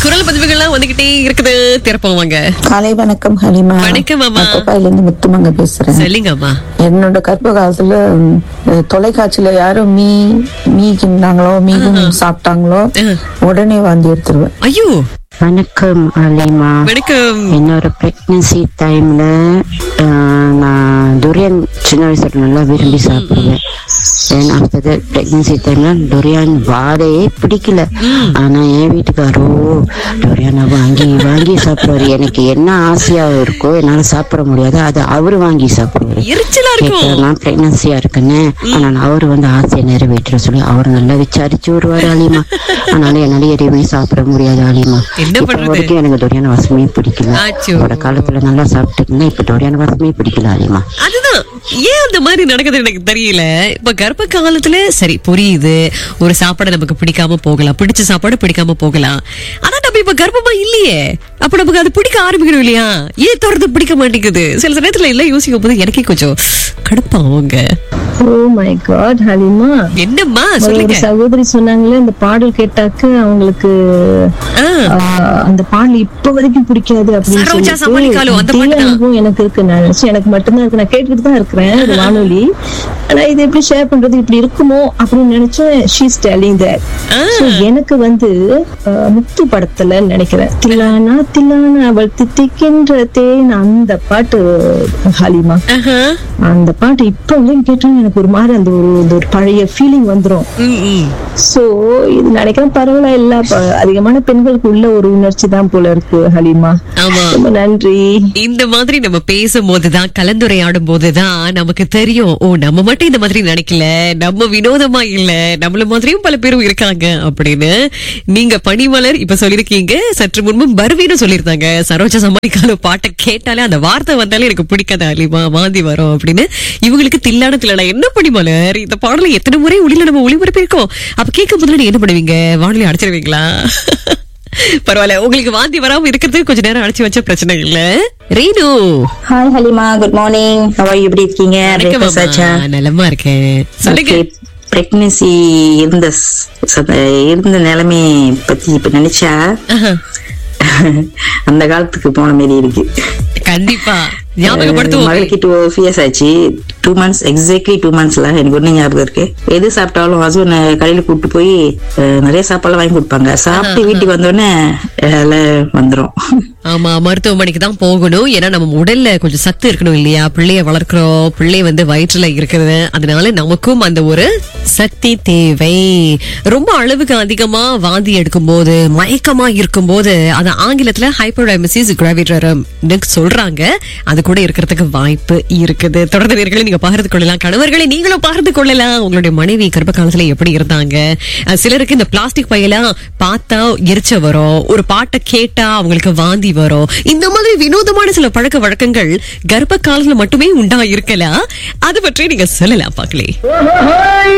குரல் பதிவுகள்லாம் வந்துகிட்டே இருக்குது திறப்போம் வாங்க காலை வணக்கம் ஹலிமா வணக்கம் அம்மா. கோப்பாயில இருந்து முத்துமங்க பேசுறேன் சொல்லுங்க அம்மா என்னோட கர்ப்ப காலத்துல ம், தொலைக்காட்சியில யாரும் மீ மீ கிண்டாங்களோ மீகும் சாப்பிட்டாங்களோ உடனே வாந்தி எடுத்துருவேன் ஐயோ வணக்கம் அலிமா வணக்கம் என்னோட பிரெக்னன்சி டைம்ல நான் துரியன் சின்ன வயசுல நல்லா விரும்பி சாப்பிடுவேன் தென் ஆஃப்டர் தட் பிரெக்னன்சி டைம்ல டொரியான் வாடையே பிடிக்கல ஆனா என் வீட்டுக்காரோ டொரியானை வாங்கி வாங்கி சாப்பிடுவாரு எனக்கு என்ன ஆசையா இருக்கோ என்னால சாப்பிட முடியாது அதை அவரு வாங்கி சாப்பிடுவாரு எரிச்சலா இருக்கும் இப்ப நான் பிரெக்னன்சியா இருக்கேன்னு ஆனால் அவரு வந்து ஆசையை நிறைவேற்ற சொல்லி அவர் நல்லா விசாரிச்சு வருவாரு அலிமா ஆனாலும் என்னால எதையுமே சாப்பிட முடியாது அலிமா என்ன இப்ப பண்றது? வரைக்கும் எனக்கு டொரியான வாசமே பிடிக்கல ஆச்சோ. அவரோட காலத்துல நல்லா சாப்பிட்டுருந்தேன் இப்ப டொரியான வாசமே பிடிக்கல அலிமா அதுதான் ஏன் அந்த மாதிரி நடக்குது எனக்கு தெரியல இப்ப கர்ப்ப காலத்துல சரி புரியுது ஒரு சாப்பாடு நமக்கு பிடிக்காம போகலாம் பிடிச்ச சாப்பாடு பிடிக்காம போகலாம் ஆனா நம்ம இப்ப கர்ப்பமா இல்லையே அப்ப நமக்கு அது பிடிக்க ஆரம்பிக்கணும் இல்லையா ஏன் தொடர்ந்து பிடிக்க மாட்டேங்குது சில நேரத்துல எல்லாம் யோசிக்கும் போது எனக்கே கொஞ்சம் கடுப்பாவுங்க ஓ மை காட் ஹலிமா என்னம்மா ஒரு சொல்லுங்க சகோதரி சொன்னாங்களே இந்த பாடல் கேட்டாக்க அவங்களுக்கு ஆ, ஆஹ், அந்த பாடல் இப்ப வரைக்கும் பிடிக்காது அப்படின்னு சரோஜா சமாளிக்காலோ, அந்த இதே பாட்டு தான். அனுபவம் எனக்கு இருக்கு நான் நினைச்சேன் எனக்கு மட்டும்தான் இருக்கு நான் கேட்டுட்டு தான் இருக்கிறேன் ஒரு வானொலி ஆனா இது எப்படி ஷேர் பண்றது இப்படி இருக்குமோ அப்படின்னு நினைச்சேன் ஷீஸ் டெல்லிங் தட் எனக்கு வந்து ஆஹ், முத்து படத்துல நினைக்கிறேன் தில்லானா தில்லானா அவள் தித்திக்கின்ற தேன் அந்த பாட்டு ஹலிமா ஆஹா. அந்த பாட்டு இப்ப வரையும் கேட்டா எனக்கு ஒரு மாதிரி அந்த ஒரு இந்த ஒரு பழைய ஃபீலிங் வந்துரும் ம், ம். சோ இது நினைக்கிறேன் பரவாயில்ல இல்ல ப- அதிகமான பெண்களுக்கு உள்ள ஒரு உணர்ச்சி தான் போல இருக்கு ஹலிமா ஆமா ரொம்ப நன்றி இந்த மாதிரி நம்ம பேசும் போதுதான் கலந்துரையாடும் போதுதான் நமக்கு தெரியும் ஓ நம்ம மட்டும் இந்த மாதிரி நினைக்கல நம்ம வினோதமா இல்ல நம்மள மாதிரியும் பல பேரும் இருக்காங்க அப்படின்னு நீங்க பனிமலர் இப்ப சொல்லிருக்கீங்க சற்று முன்பு பர்வீனும் சொல்லியிருந்தாங்க சரோஜா சமாளிக்கால பாட்டை கேட்டாலே அந்த வார்த்தை வந்தாலே எனக்கு பிடிக்காத அலிமா வாந்தி வரும் அப்படின்னு இவங்களுக்கு தில்லான தில்லான என்ன பனிமலர் இந்த பாடலை எத்தனை முறை ஒளியில நம்ம ஒளிபரப்பியிருக்கோம் அப்ப கேட்கும் போதுல நீங்க என்ன பண்ணுவீங்க வானொலி அடைச்சிருவீங்களா பரவாயில்ல உங்களுக்கு வாந்தி வராம இருக்கிறதுக்கு கொஞ்ச நேரம் அடைச்சு வச்ச பிரச்சனை இல்ல Reenu hi Halima good morning ஹவாய் எப்படி இருக்கீங்க வணக்கம் breakfast ஆச்சா அம்மா. நலமா இருக்கேன் சொல்லுங்க பிரெக்னன்சி இருந்த ஸ்- ச- இருந்த நிலைமை பத்தி இப்ப நினைச்சா ஆஹா. அந்த காலத்துக்கு போன மாதிரி இருக்கு கண்டிப்பா ஞாபகப்படுத்துவோம் மகளுக்கு டூ இயர்ஸ் ஆச்சு டூ மந்த்ஸ் எக்ஸாக்ட்லி டூ மந்த்ஸ்ல எனக்கு ஒண்ணு ஞாபகம் இருக்கு எது சாப்பிட்டாலும் ஹஸ்பண்ட் கடையில கூட்டு போய் அஹ், நிறைய சாப்பாடுலாம் வாங்கி கொடுப்பாங்க சாப்பிட்டு வீட்டுக்கு வந்தோடனே எல்லாம் வந்துரும் ஆமா மருத்துவமனைக்கு தான் போகணும் ஏன்னா நம்ம உடல்ல கொஞ்சம் சத்து இருக்கணும் இல்லையா பிள்ளைய வளர்க்கிறோம் பிள்ளை வந்து வயிற்றுல இருக்குது அதனால நமக்கும் அந்த ஒரு சக்தி தேவை ரொம்ப அளவுக்கு அதிகமா வாந்தி எடுக்கும் போது மயக்கமா இருக்கும் போது அது ஆங்கிலத்துல ஹைப்போடைமசிஸ் கிராவிடரம் சொல்றாங்க அது கூட இருக்கிறதுக்கு வாய்ப்பு இருக்குது தொடர்ந்து நேர்களை நீங்க பகிர்ந்து கொள்ளலாம் கணவர்களை நீங்களும் பகிர்ந்து கொள்ளலாம் உங்களுடைய மனைவி கர்ப்ப காலத்துல எப்படி இருந்தாங்க அஹ் சிலருக்கு இந்த பிளாஸ்டிக் பையெல்லாம் பார்த்தா எரிச்ச வரும் ஒரு பாட்டை கேட்டா அவங்களுக்கு வாந்தி வரும் இந்த மாதிரி வினோதமான சில பழக்க வழக்கங்கள் கர்ப்ப காலத்துல மட்டுமே உண்டா இருக்கலாம் அது பற்றி நீங்க சொல்லலாம் பாக்கலே